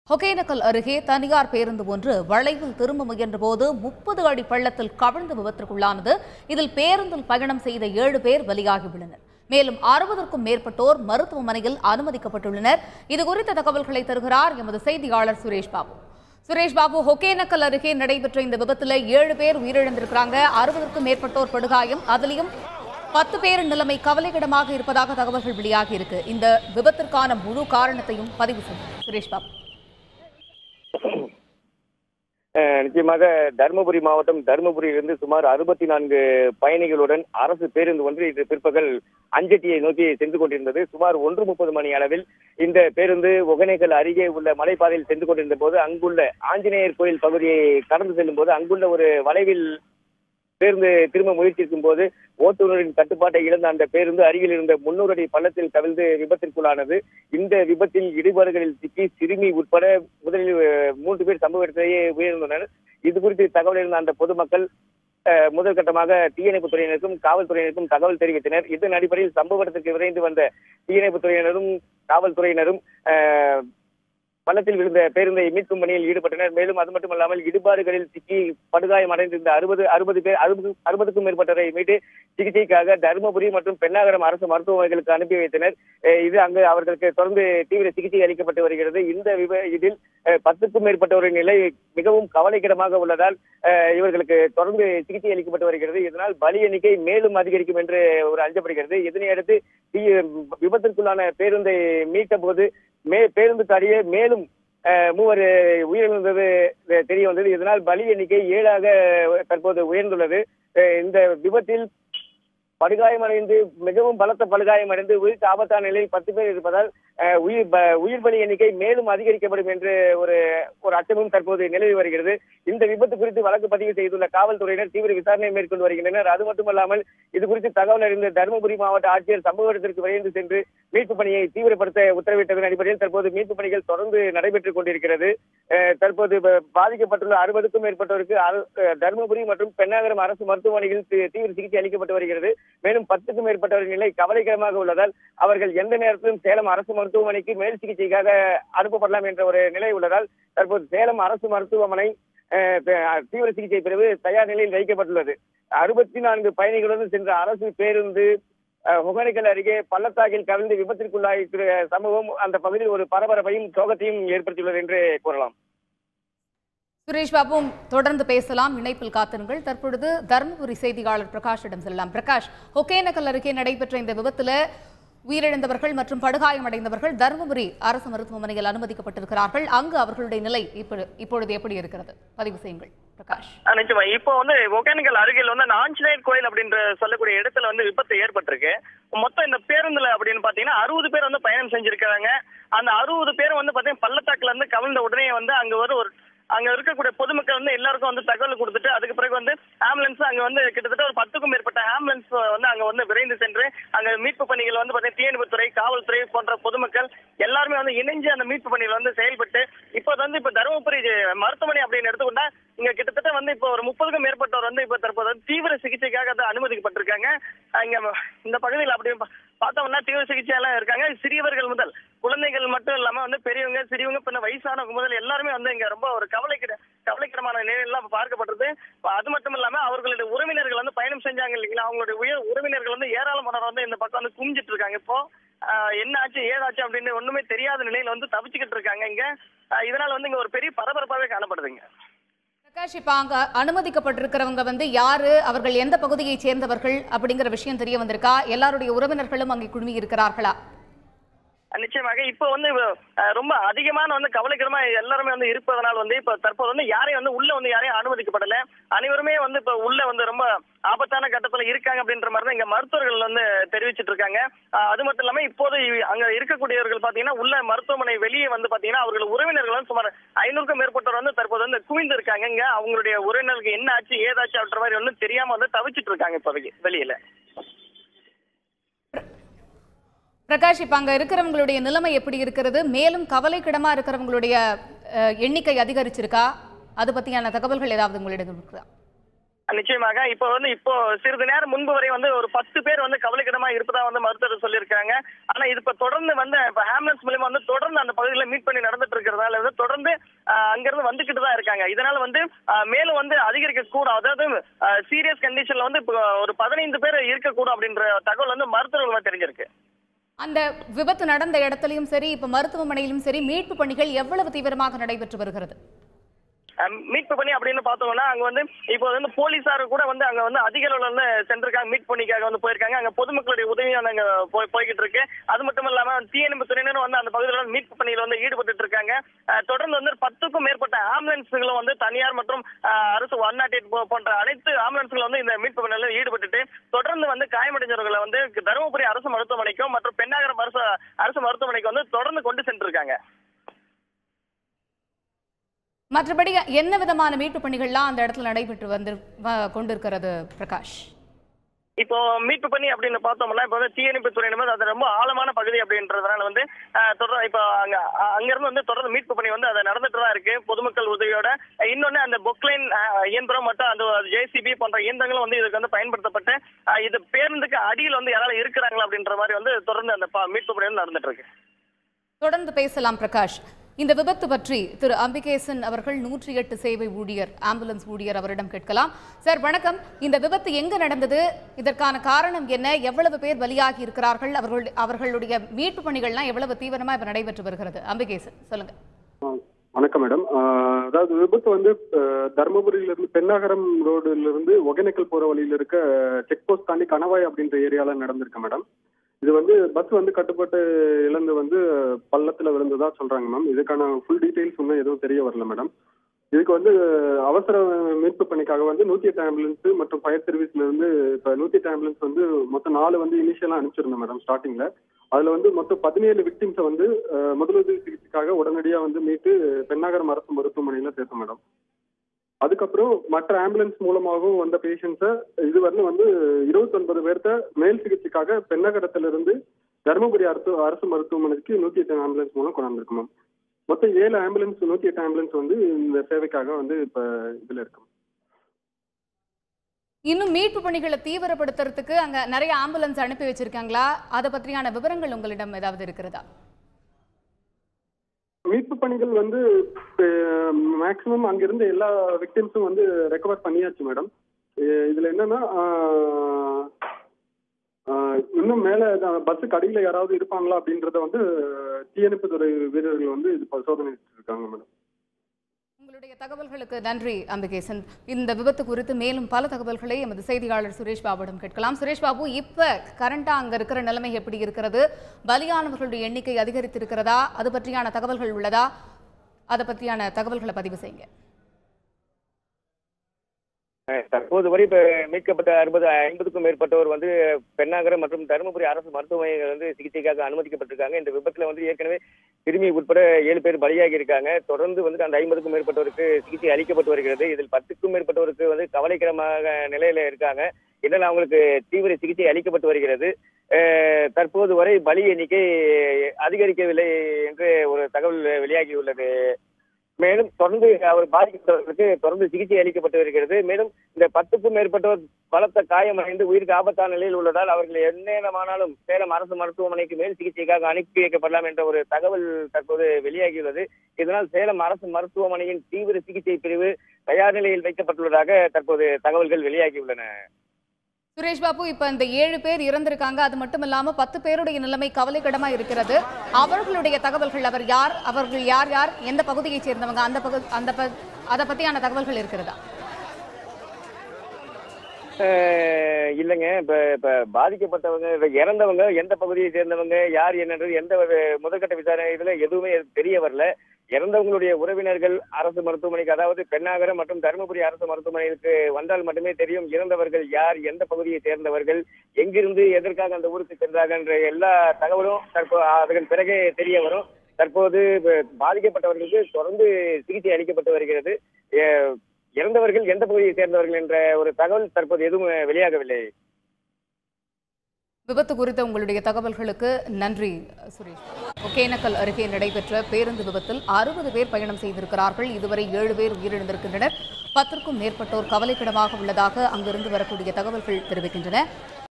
ஒகேனக்கல் அருகே தனியார் பேருந்து ஒன்று வளைவில் திரும்ப முயன்றபோது முப்பது அடி பள்ளத்தில் கவிழ்ந்து விபத்திற்குள்ளானது இதில் பேருந்தில் பயணம் செய்த ஏழு பேர் பலியாகியுள்ளனர் மேலும் அறுபதற்கும் மேற்பட்டோர் மருத்துவமனையில் அனுமதிக்கப்பட்டுள்ளனர் இதுகுறித்த தகவல்களை தருகிறார் எமது செய்தியாளர் சுரேஷ் பாபு சுரேஷ் பாபு ஒகேனக்கல் அருகே நடைபெற்ற இந்த விபத்துல ஏழு பேர் உயிரிழந்திருக்கிறாங்க அறுபதற்கும் மேற்பட்டோர் படுகாயம் அதுலயும் பத்து பேரின் நிலைமை கவலைக்கிடமாக இருப்பதாக தகவல்கள் வெளியாகி இருக்கு இந்த விபத்திற்கான முழு காரணத்தையும் பதிவு செய்யும் சுரேஷ் பாபு அஹ் நிச்சயமாக தருமபுரி மாவட்டம் தருமபுரியிலிருந்து சுமார் அறுபத்தி நான்கு பயணிகளுடன் அரசு பேருந்து ஒன்று இன்று பிற்பகல் அஞ்சட்டியை நோக்கி சென்று கொண்டிருந்தது சுமார் ஒன்று முப்பது மணி அளவில் இந்த பேருந்து ஒகேனக்கல் அருகே உள்ள மலைப்பாதையில் சென்று கொண்டிருந்த போது அங்குள்ள ஆஞ்சநேயர் கோயில் பகுதியை கடந்து செல்லும் போது அங்குள்ள ஒரு வளைவில் பேருந்து திரும்ப முயற்சிக்கும் போது ஓட்டுநரின் கட்டுப்பாட்டை இழந்த அந்த பேருந்து அருகில் இருந்த முன்னூறு அடி பள்ளத்தில் கவிழ்ந்து விபத்திற்குள்ளானது இந்த விபத்தில் இடிபாடுகளில் சிக்கி சிறுமி உட்பட முதலில் அஹ், மூன்று பேர் சம்பவ இடத்திலேயே உயிரிழந்தனர் இது குறித்து தகவல் இருந்த அந்த பொதுமக்கள் அஹ், முதல் கட்டமாக தீயணைப்புத் துறையினருக்கும் காவல்துறையினருக்கும் தகவல் தெரிவித்தனர் இதன் அடிப்படையில் சம்பவ இடத்திற்கு விரைந்து வந்த தீயணைப்புத் துறையினரும் காவல்துறையினரும் அஹ், பள்ளத்தில் விழுந்த பேருந்தை மீட்கும் பணியில் ஈடுபட்டனர் மேலும் அது மட்டுமல்லாமல் இடுபாடுகளில் சிக்கி படுகாயம் அடைந்திருந்த அறுபது அறுபது பேர் அறுபது அறுபதுக்கும் மேற்பட்டவரை மீட்டு சிகிச்சைக்காக தருமபுரி மற்றும் பெண்ணாகரம் அரசு மருத்துவமனைகளுக்கு அனுப்பி வைத்தனர் அஹ் இது அங்கு அவர்களுக்கு தொடர்ந்து தீவிர சிகிச்சை அளிக்கப்பட்டு வருகிறது இந்த விப இதில் அஹ், பத்துக்கும் மேற்பட்டவரின் நிலை மிகவும் கவலைக்கிடமாக உள்ளதால் அஹ், இவர்களுக்கு தொடர்ந்து சிகிச்சை அளிக்கப்பட்டு வருகிறது இதனால் பலி எண்ணிக்கை மேலும் அதிகரிக்கும் என்று ஒரு அஞ்சப்படுகிறது இதனை அடுத்து தீ விபத்திற்குள்ளான பேருந்தை மீட்ட போது மே பேருந்துக்கு அருகே மேலும் அஹ், மூவர் உயிரிழந்தது அஹ், தெரிய வந்தது இதனால் பலி எண்ணிக்கை ஏழாக தற்போது உயர்ந்துள்ளது அஹ், இந்த விபத்தில் படுகாயமடைந்து மிகவும் பலத்த படுகாயமடைந்து உயிருக்கு ஆபத்தான நிலையில் பத்து பேர் இருப்பதால் அஹ், உயிர் ப- உயிர் பலி எண்ணிக்கை மேலும் அதிகரிக்கப்படும் என்று ஒரு ஒரு அச்சமும் தற்போது நிலவி வருகிறது இந்த விபத்து குறித்து வழக்கு பதிவு செய்துள்ள காவல்துறையினர் தீவிர விசாரணை மேற்கொண்டு வருகின்றனர் அது மட்டுமல்லாமல் இது குறித்து தகவல் அறிந்த தருமபுரி மாவட்ட ஆட்சியர் சம்பவ இடத்திற்கு விரைந்து சென்று மீட்பு பணியை தீவிரப்படுத்த உத்தரவிட்டதன் அடிப்படையில் தற்போது மீட்பு பணிகள் தொடர்ந்து நடைபெற்றுக் கொண்டிருக்கிறது அஹ், தற்போது ப- பாதிக்கப்பட்டுள்ள அறுபதுக்கும் மேற்பட்டோருக்கு அரு- அஹ், தருமபுரி மற்றும் பெண்ணாகரம் அரசு மருத்துவமனையில் தி- தீவிர சிகிச்சை அளிக்கப்பட்டு வருகிறது மேலும் பத்துக்கும் மேற்பட்டவரின் நிலை கவலைக்கிடமாக உள்ளதால் அவர்கள் எந்த நேரத்திலும் சேலம் அரசு மருத்துவமனைக்கு மேல் சிகிச்சைக்காக அனுப்பப்படலாம் என்ற ஒரு நிலை உள்ளதால் தற்போது சேலம் அரசு மருத்துவமனை அஹ், த- தீவிர சிகிச்சை பிரிவு தயார் நிலையில் வைக்கப்பட்டுள்ளது அறுபத்தி நான்கு பயணிகளுடன் சென்ற அரசு பேருந்து அஹ், ஒகேனக்கல் அருகே பள்ளத்தாக்கில் கவிழ்ந்து விபத்திற்குள்ளாகிற சம்பவம் அந்த பகுதியில் ஒரு பரபரப்பையும் சோகத்தையும் ஏற்படுத்தியுள்ளது என்று கூறலாம் சுரேஷ் பாபு தொடர்ந்து பேசலாம் இணைப்பில் காத்திருங்கள் தற்பொழுது தருமபுரி செய்தியாளர் பிரகாஷிடம் செல்லலாம் பிரகாஷ் ஒகேனக்கல் அருகே நடைபெற்ற இந்த விபத்துல உயிரிழந்தவர்கள் மற்றும் படுகாயமடைந்தவர்கள் தருமபுரி அரசு மருத்துவமனையில் அனுமதிக்கப்பட்டிருக்கிறார்கள் அங்கு அவர்களுடைய நிலை இப்பொழு- இப்பொழுது எப்படி இருக்கிறது பதிவு செய்யுங்கள் பிரகாஷ் ஆ, நிச்சயமா இப்போ வந்து ஒகேனக்கல் அருகில் வந்து அந்த ஆஞ்சநேயர் கோயில் அப்படின்ற சொல்லக்கூடிய இடத்துல வந்து விபத்து ஏற்பட்டிருக்கு மொத்தம் இந்த பேருந்துல அப்படின்னு பாத்தீங்கன்னா அறுபது பேர் வந்து பயணம் செஞ்சிருக்காங்க அந்த அறுபது பேர் வந்து பாத்தீங்கன்னா பள்ளத்தாக்குல இருந்து கவிழ்ந்த உடனே வந்து அங்க ஒரு ஒரு அங்க இருக்கக்கூடிய பொதுமக்கள் வந்து எல்லாருக்கும் வந்து தகவல் கொடுத்துட்டு அதுக்கு பிறகு வந்து ஆம்புலன்ஸ் அங்க வந்து கிட்டத்தட்ட ஒரு பத்துக்கும் மேற்பட்ட ஆம்புலன்ஸ் வந்து அங்க வந்து விரைந்து சென்று அங்க மீட்பு பணிகள் வந்து பாத்தீங்கன்னா தீயணைப்புத்துறை காவல்துறை போன்ற பொதுமக்கள் எல்லாருமே வந்து இணைஞ்சு அந்த மீட்பு பணிகள் வந்து செயல்பட்டு இப்போ வந்து இப்ப தருமபுரி மருத்துவமனை அப்படின்னு எடுத்துக்கிட்டா இங்க கிட்டத்தட்ட வந்து இப்போ ஒரு முப்பதுக்கும் மேற்பட்டோர் வந்து இப்போ தற்போது வந்து தீவிர சிகிச்சைக்காக வந்து அனுமதிக்கப்பட்டிருக்காங்க அஹ் இங்க இந்த பகுதியில் அப்படி பா- பார்த்தோம்னா தீவிர சிகிச்சையெல்லாம் இருக்காங்க சிறியவர்கள் முதல் குழந்தைகள் மட்டும் இல்லாம வந்து பெரியவங்க சிறியவங்க பின்ன வயசானவங்க முதல் எல்லாருமே வந்து இங்க ரொம்ப ஒரு கவலைக்கிட கவலைக்கிடமான நிலையெல்லாம் பார்க்கப்படுறது இப்ப அது மட்டும் இல்லாம அவர்களுடைய உறவினர்கள் வந்து பயணம் செஞ்சாங்க இல்லைங்களா அவங்களுடைய உயர் உறவினர்கள் வந்து ஏராளமானவர் வந்து இந்த பக்கம் வந்து குமிஞ்சிட்டு இருக்காங்க இப்போ ஆஹ் என்ன ஆச்சு ஏதாச்சு அப்படின்னு ஒண்ணுமே தெரியாத நிலையில வந்து தவிச்சுக்கிட்டு இருக்காங்க இங்க ஆஹ் இதனால வந்து இங்க ஒரு பெரிய பரபரப்பாவே காணப்படுதுங்க பிரகாஷ் இப்ப அங்க அனுமதிக்கப்பட்டிருக்கிறவங்க வந்து யாரு அவர்கள் எந்த பகுதியைச் சேர்ந்தவர்கள் அப்படிங்கிற விஷயம் தெரிய வந்திருக்கா எல்லாருடைய உறவினர்களும் அங்கே குழுமி இருக்கிறார்களா நிச்சயமாக இப்போ வந்து அஹ், ரொம்ப அதிகமான வந்து கவலைக்கிடமா எல்லாருமே வந்து இருப்பதனால் வந்து இப்போ தற்போது வந்து யாரையும் வந்து உள்ள வந்து யாரையும் அனுமதிக்கப்படல அனைவருமே வந்து இப்போ உள்ள வந்து ரொம்ப ஆபத்தான கட்டத்துல இருக்காங்க அப்படின்ற மாதிரி தான் இங்க மருத்துவர்கள் வந்து தெரிவிச்சிட்டு இருக்காங்க அஹ், அது மட்டும் இல்லாம இப்போது இ- அங்க இருக்கக்கூடியவர்கள் பாத்தீங்கன்னா உள்ள மருத்துவமனை வெளியே வந்து பாத்தீங்கன்னா அவர்கள் உறவினர்கள் வந்து சுமார் ஐநூறுக்கும் மேற்பட்டவர் வந்து தற்போது வந்து குவிந்து இருக்காங்க இங்க அவங்களுடைய உறவினர்களுக்கு என்ன ஆச்சு ஏதாச்சு அப்படின்ற மாதிரி ஒன்றும் தெரியாம வந்து தவிச்சிட்டு இருக்காங்க இப்போதைக்கு வெளியில பிரகாஷ் இப்ப அங்க இருக்கிறவங்களுடைய நிலைமை எப்படி இருக்கிறது மேலும் கவலைக்கிடமா இருக்கிறவங்களுடைய அஹ், எண்ணிக்கை அதிகரிச்சிருக்கா அது பத்தியான தகவல்கள் ஏதாவது உங்களிடம் இருக்குதா நிச்சயமாக இப்போ வந்து இப்போ சிறிது நேரம் முன்பு வரை வந்து ஒரு பத்து பேர் வந்து கவலைக்கிடமா இருப்பதா வந்து மருத்துவர் சொல்லியிருக்காங்க ஆனா இது இப்ப தொடர்ந்து வந்து இப்ப ஆம்புலன்ஸ் மூலியமா வந்து தொடர்ந்து அந்த பகுதியில மீட் பண்ணி நடந்துட்டு இருக்கிறதால வந்து தொடர்ந்து ஆஹ், அங்கிருந்து வந்துகிட்டு தான் இருக்காங்க இதனால வந்து ஆஹ், மேலும் வந்து அதிகரிக்க கூடும் அதாவது சீரியஸ் கண்டிஷன்ல வந்து இப்போ ஒரு பதினைந்து பேர் இருக்கக்கூடும் அப்படின்ற தகவல் வந்து மருத்துவர்கள் தெரிஞ்சிருக்கு அந்த விபத்து நடந்த இடத்துலயும் சரி இப்ப மருத்துவமனையிலும் சரி மீட்பு பணிகள் எவ்வளவு தீவிரமாக நடைபெற்று வருகிறது அஹ் மீட்பு பண்ணி அப்படின்னு பார்த்தோம்னா அங்க வந்து இப்போ வந்து போலீசார் கூட வந்து அங்க வந்து அதிக அளவுல வந்து சென்றிருக்காங்க மீட் பண்ணிக்காக வந்து போயிருக்காங்க அங்க பொதுமக்களுடைய உதவி வந்து அங்க போய் போய்கிட்டு இருக்கு அது மட்டும் இல்லாம தீயணைப்பு துறையினரும் வந்து அந்த பகுதியில் வந்து மீட்பு பணியில் வந்து ஈடுபட்டு இருக்காங்க அஹ் தொடர்ந்து வந்து பத்துக்கும் மேற்பட்ட ஆம்புலன்ஸ்களும் வந்து தனியார் மற்றும் அஹ், அரசு ஒன் நாட் எயிட் போன்ற அனைத்து ஆம்புலன்ஸ்களும் வந்து இந்த மீட்பு பணியில் ஈடுபட்டுட்டு தொடர்ந்து வந்து காயமடைஞ்சவர்களை வந்து தருமபுரி அரசு மருத்துவமனைக்கும் மற்றும் பெண்ணாகரம் அரசு அரசு மருத்துவமனைக்கு வந்து தொடர்ந்து கொண்டு சென்றிருக்காங்க மற்றபடி என்ன விதமான மீட்பு பணிகள்லாம் அந்த இடத்துல நடைபெற்று வந்து வ- கொண்டிருக்கிறது பிரகாஷ் இப்போ மீட்பு பண்ணி அப்படின்னு பார்த்தோம்னா இப்போ வந்து தீயணைப்பு துறையினர் அது ரொம்ப ஆழமான பகுதி அப்படின்றதுனால வந்து அஹ், தொடர் இப்போ அங்க அ- அங்கிருந்து வந்து தொடர்ந்து மீட்பு பணி வந்து அது நடந்துட்டு தான் இருக்கு பொதுமக்கள் உதவியோட இன்னொன்னு அந்த பொக்லைன் இயந்திரம் மற்றும் அந்த ஜேசிபி போன்ற இயந்திரங்களும் வந்து இதுக்கு வந்து பயன்படுத்தப்பட்டு அஹ், இது பேருந்துக்கு அடியில் வந்து யாராவது இருக்கிறாங்களா அப்படின்ற மாதிரி வந்து தொடர்ந்து அந்த ப- மீட்பு பணி வந்து நடந்துட்டு இருக்கு தொடர்ந்து பேசலாம் பிரகாஷ் இந்த விபத்து பற்றி திரு அம்பிகேசன் அவர்கள் நூற்றி எட்டு சேவை ஊழியர் ஆம்புலன்ஸ் ஊழியர் அவரிடம் கேட்கலாம் சார் வணக்கம் இந்த விபத்து எங்க நடந்தது இதற்கான காரணம் என்ன எவ்வளவு பேர் பலியாகி இருக்கிறார்கள் அவர்கள் அவர்களுடைய மீட்பு பணிகள்லாம் எவ்வளவு தீவிரமா இப்ப நடைபெற்று வருகிறது அம்பிகேசன் சொல்லுங்க ஆ, வணக்கம் மேடம் ஆ, அதாவது விபத்து வந்து அஹ், தருமபுரியில இருந்து பெண்ணாகரம் ரோடுல இருந்து ஒகேனக்கல் போற வழியில இருக்க செக் போஸ்ட் தாண்டி கணவாய் அப்படின்ற ஏரியால நடந்திருக்கு மேடம் இது வந்து பஸ் வந்து கட்டுப்பாட்டு இழந்து வந்து பள்ளத்துல விழுந்ததா சொல்றாங்க மேம் இதுக்கான ஃபுல் டீடைல்ஸ் இன்னும் எதுவும் தெரிய வரல மேடம் இதுக்கு வந்து அவசர மீட்பு பணிக்காக வந்து நூத்தி எட்டு ஆம்புலன்ஸ் மற்றும் ஃபயர் சர்வீஸ்ல இருந்து இப்ப நூத்தி எட்டு ஆம்புலன்ஸ் வந்து மொத்தம் நாலு வந்து இனிஷியலா அனுப்பிச்சிருந்தோம் மேடம் ஸ்டார்டிங்ல அதுல வந்து மொத்தம் பதினேழு விக்டிம்ஸை வந்து அஹ், முதலுதவி சிகிச்சைக்காக உடனடியா வந்து மீட்டு பெண்ணாகரம் அரசு மருத்துவமனையில சேர்த்தோம் மேடம் அதுக்கப்புறம் மற்ற ஆம்புலன்ஸ் மூலமாகவும் வந்த பேஷண்ட்ஸை இதுவரையிலும் வந்து இருபத்தொன்பது பேர்த்த மேல் சிகிச்சைக்காக பெண்ணகரத்துல இருந்து தருமபுரி அரசு அரசு மருத்துவமனைக்கு நூத்தி எட்டு ஆம்புலன்ஸ் மூலம் கொண்டாந்துருக்கு மேம் மொத்தம் ஏழு ஆம்புலன்ஸ் நூத்தி எட்டு ஆம்புலன்ஸ் வந்து இந்த சேவைக்காக வந்து இப்ப இதுல இருக்கு இன்னும் மீட்பு பணிகளை தீவிரப்படுத்துறதுக்கு அங்க நிறைய ஆம்புலன்ஸ் அனுப்பி வச்சிருக்காங்களா அதை பற்றியான விவரங்கள் உங்களிடம் ஏதாவது இருக்கிறதா மீட்பு பணிகள் வந்து மேக்சிமம் அங்கிருந்த எல்லா விக்டிம்ஸும் வந்து ரெக்கவர் பண்ணியாச்சு மேடம் இதுல என்னன்னா ஆஹ், ஆஹ், இன்னும் மேல பஸ்ஸுக்கு அடியில யாராவது இருப்பாங்களா அப்படின்றத வந்து தீயணைப்பு துறை வீரர்கள் வந்து இது ப- சோதனையிட்டு இருக்காங்க மேடம் உங்களுடைய தகவல்களுக்கு நன்றி அம்பிகேசன் இந்த விபத்து குறித்து மேலும் பல தகவல்களை எமது செய்தியாளர் சுரேஷ் பாபுவிடம் கேட்கலாம் சுரேஷ் பாபு இப்ப கரண்டா அங்க இருக்கிற நிலைமை எப்படி இருக்கிறது பலியானவர்களுடைய எண்ணிக்கை அதிகரித்திருக்கிறதா அது பற்றியான தகவல்கள் உள்ளதா அதை பற்றியான தகவல்களை பதிவு செய்யுங்க அஹ் தற்போது வரை இப்ப மீட்கப்பட்ட அறுபது ஐம்பதுக்கும் மேற்பட்டோர் வந்து பெண்ணாகரம் மற்றும் தருமபுரி அரசு மருத்துவமனைகள் வந்து சிகிச்சைக்காக அனுமதிக்கப்பட்டிருக்காங்க இந்த விபத்துல வந்து ஏற்கனவே சிறுமி உட்பட ஏழு பேர் பலியாகி இருக்காங்க தொடர்ந்து வந்து அந்த ஐம்பதுக்கும் மேற்பட்டோருக்கு சிகிச்சை அளிக்கப்பட்டு வருகிறது இதில் பத்துக்கும் மேற்பட்டோருக்கு வந்து கவலைக்கிடமாக நிலையில இருக்காங்க இதனால் அவங்களுக்கு தீவிர சிகிச்சை அளிக்கப்பட்டு வருகிறது அஹ் தற்போது வரை பலி எண்ணிக்கை அதிகரிக்கவில்லை என்று ஒரு தகவல் வெளியாகியுள்ளது மேலும் தொடர்ந்து அவர் பாதிக்கப்பட்டவர்களுக்கு தொடர்ந்து சிகிச்சை அளிக்கப்பட்டு வருகிறது மேலும் இந்த பத்துக்கும் மேற்பட்டோர் பலத்த காயமடைந்து உயிருக்கு ஆபத்தான நிலையில் உள்ளதால் அவர்கள் எந்நேரமானாலும் சேலம் அரசு மருத்துவமனைக்கு மேல் சிகிச்சைக்காக அனுப்பி வைக்கப்படலாம் என்ற ஒரு தகவல் தற்போது வெளியாகியுள்ளது இதனால் சேலம் அரசு மருத்துவமனையின் தீவிர சிகிச்சை பிரிவு தயார் நிலையில் வைக்கப்பட்டுள்ளதாக தற்போது தகவல்கள் வெளியாகியுள்ளன சுரேஷ் பாபு இப்ப இந்த ஏழு பேர் இறந்திருக்காங்க அது மட்டும் இல்லாம பத்து பேருடைய நிலைமை கவலைக்கிடமா இருக்கிறது அவர்களுடைய தகவல்கள் அவர் யார் அவர்கள் யார் யார் எந்த பகுதியைச் சேர்ந்தவங்க அந்த பகு அந்த ப- அதை பத்தியான தகவல்கள் இருக்கிறதா அஹ் இல்லைங்க இப்ப இப்ப பாதிக்கப்பட்டவங்க இப்ப இறந்தவங்க எந்த பகுதியை சேர்ந்தவங்க யார் என்னன்றது எந்த ஒரு முதற்கட்ட விசாரணை இதுல எதுவுமே தெரிய வரல இறந்தவங்களுடைய உறவினர்கள் அரசு மருத்துவமனைக்கு அதாவது பெண்ணாகரம் மற்றும் தருமபுரி அரசு மருத்துவமனைக்கு வந்தால் மட்டுமே தெரியும் இறந்தவர்கள் யார் எந்த பகுதியை சேர்ந்தவர்கள் எங்கிருந்து எதற்காக அந்த ஊருக்கு சென்றார்கள் என்ற எல்லா தகவலும் தற்போது அதன் பிறகே தெரிய வரும் தற்போது இப்ப பாதிக்கப்பட்டவர்களுக்கு தொடர்ந்து சிகிச்சை அளிக்கப்பட்டு வருகிறது எ- இறந்தவர்கள் எந்த பகுதியை சேர்ந்தவர்கள் என்ற ஒரு தகவல் தற்போது எதுவும் வெளியாகவில்லை விபத்து குறித்த உங்களுடைய தகவல்களுக்கு நன்றி சுரேஷ் ஒகேனக்கல் அருகே நடைபெற்ற பேருந்து விபத்தில் அறுபது பேர் பயணம் செய்திருக்கிறார்கள் இதுவரை ஏழு பேர் உயிரிழந்திருக்கின்றனர் பத்திற்கும் மேற்பட்டோர் கவலைக்கிடமாக உள்ளதாக அங்கிருந்து வரக்கூடிய தகவல்கள் தெரிவிக்கின்றன